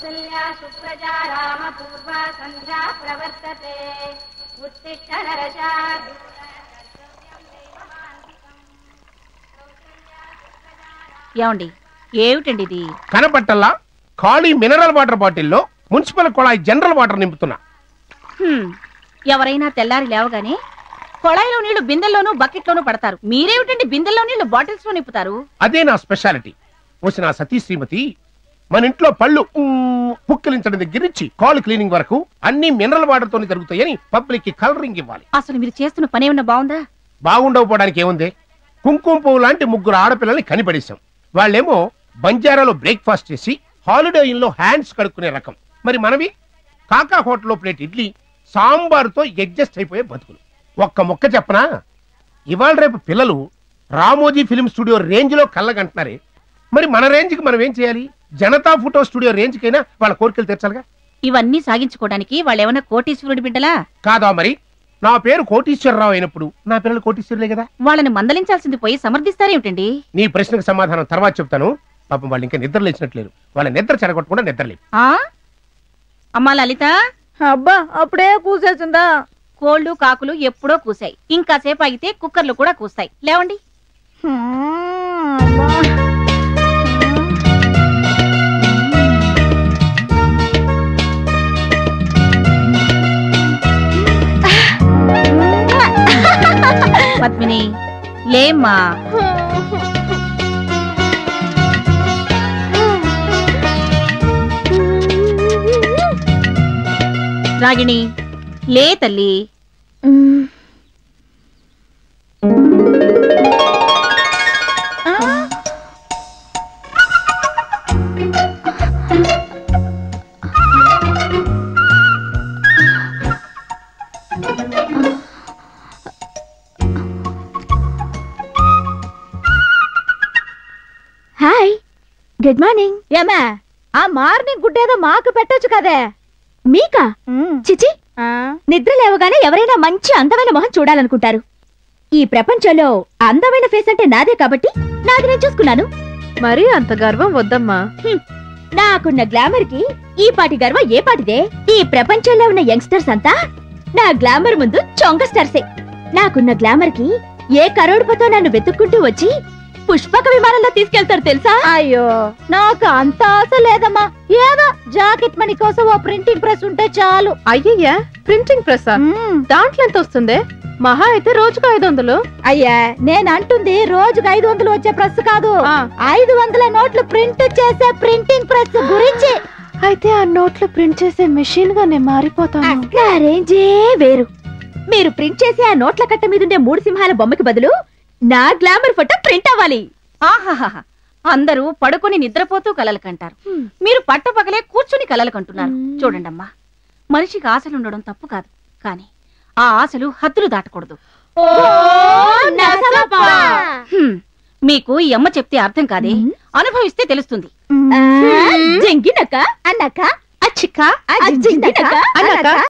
కౌసల్యా సుప్రజా రామ పూర్వా సంధ్యా ప్రవర్తతే ఉత్తిష్ట నరశార్దూల ఏమండి ఏమిటండి ఇది కనబట్టల్లా ఖాళీ మినరల్ వాటర్ బాటిల్లో మున్సిపల్ కుళాయి జనరల్ వాటర్ నింపుతున్నా హ్మ్, ఎవరైనా తెల్లారి లేవగానే కొళాయిలో నీళ్లు బిందెల్లోనూ బకెట్లోనూ పడతారు మీరేమిటండి బిందెల్లో నీళ్లు బాటిల్స్ లో నింపుతారు అదే నా స్పెషాలిటీ వచ్చిన సతీ శ్రీమతి మన ఇంట్లో పళ్ళు ఊ, పుక్కిలించడం దగ్గర నుంచి కాల్ క్లీనింగ్ వరకు అన్ని మినరల్ వాటర్ తోనే జరుగుతాయని పబ్లిక్ కి కలరింగ్ ఇవ్వాలి అసలు మీరు చేస్తున్న పని ఏమన్నా బాగుందా బాగుండకపోవడానికి ఏముంది కుంకుమ పువ్వు లాంటి ముగ్గురు ఆడపిల్లల్ని కనిపడేశాం వాళ్ళేమో బంజారాలో బ్రేక్ఫాస్ట్ చేసి హాలిడే ఇన్ లో హ్యాండ్స్ కడుక్కునే రకం మరి మనవి కాకా హోటల్లో ప్లేట్ ఇడ్లీ సాంబారుతో అడ్జస్ట్ అయిపోయే బతుకులు ఒక్క మొక్క చెప్పనా ఇవాళ రేపు పిల్లలు రామోజీ ఫిలిం స్టూడియో రేంజ్ లో కళ్ళగంటున్నారే మరి మన రేంజ్ కి మనం ఏం చేయాలి జనతా ఫోటో స్టూడియో రేంజ్ కైనా వాళ్ళ కోరికలు తీర్చాలిగా ఇవన్నీ సాగించుకోవడానికి వాళ్ళేమన్నా కోటీశ్వరుడి బిడ్డలా కాదా మరి నా పేరు కోటీశ్వరరావు అయినప్పుడు నా పిల్లలు కోటీశ్వరులే కదా వాళ్ళని మందలించాల్సింది పోయి సమర్థిస్తారేమిటండి నీ ప్రశ్నకు సమాధానం తర్వాత చెప్తాను పాపం వాళ్ళు ఇంకా నిద్ర లేచినట్లేరు వాళ్ళ నిద్ర చెడగొట్టకుండా నిద్రలేదు ఆ అమ్మా లలిత అబ్బా అప్పుడే కూసేసిందా కోళ్ళు కాకులు ఎప్పుడో కూసాయి ఇంకాసేపు ఆగితే కుక్కర్లు కూడా కూస్తాయి లేవండి పద్మిని లేమ్మా రాగిణి లే తల్లి హాయ్ గుడ్ మార్నింగ్ ఏమా ఆ మార్నింగ్ గుడ్ ఏదో మాకు పెట్టొచ్చు కదే మీకా చిచి నిద్ర లేవగానే ఎవరైనా మంచి అందమైన మొహం చూడాలనుకుంటారు ఈ ప్రపంచంలో అందమైన ఫేస్ అంటే నాదే కాబట్టి నాది నేను చూసుకున్నాను మరీ అంత గర్వం వద్దమ్మా నాకున్న గ్లామర్ కి ఈ పాటి గర్వ ఏ పాటిదే ఈ ప్రపంచంలో ఉన్న యంగ్స్టర్స్ అంతా నా గ్లామర్ ముందు చొంగ స్టార్సే నాకున్న గ్లామర్ కి ఏ కరోడుపతో నన్ను వెతుక్కుంటూ వచ్చి పుష్పక విమానంలో తీసుకెళ్తారు తెలుసా అయ్యో నాకు అంత ఆశ లేదమ్మా ఏదో జాకెట్ మనీ కోసం ఓ ప్రింటింగ్ ప్రెస్ ఉంటే చాలు అయ్యయ్యా ప్రింటింగ్ ప్రెస్ దాంట్లో ఎంత వస్తుంది మహా అయితే రోజుకు ఐదు వందలు అయ్యా నేను అంటుంది రోజుకు ఐదు వందలు వచ్చే ప్రెస్ కాదు ఆ, ఐదు వందల నోట్లు ప్రింట్ చేసే ప్రింటింగ్ ప్రెస్ గురించి అయితే ఆ నోట్లో ప్రింట్ చేసే మెషిన్ గా నేను మారిపోతాను నా రేంజే వేరు మీరు ప్రింట్ చేసే ఆ నోట్ల కట్ట మీద ఉండే మూడు సింహాల బొమ్మకి బదులు నా గ్లామర్ ఫోటో ప్రింట్ అవ్వాలి ఆహాహా అందరూ పడుకొని నిద్రపోతూ కలలు కంటారు మీరు పట్టపగలే కూర్చుని కలలు కంటున్నారు మ్మ్. చూడండమ్మా మనిషికి ఆశలు ఉండడం తప్పు కాదు కానీ ఆ ఆశలు హద్దులు దాటకూడదు హ్మ్, మీకు ఈ అమ్మ చెప్తే అర్థం కాదే మ్మ్. అనుభవిస్తే తెలుస్తుంది జంగినక అన్నక అచ్చిక అజ్జింగినక అన్నక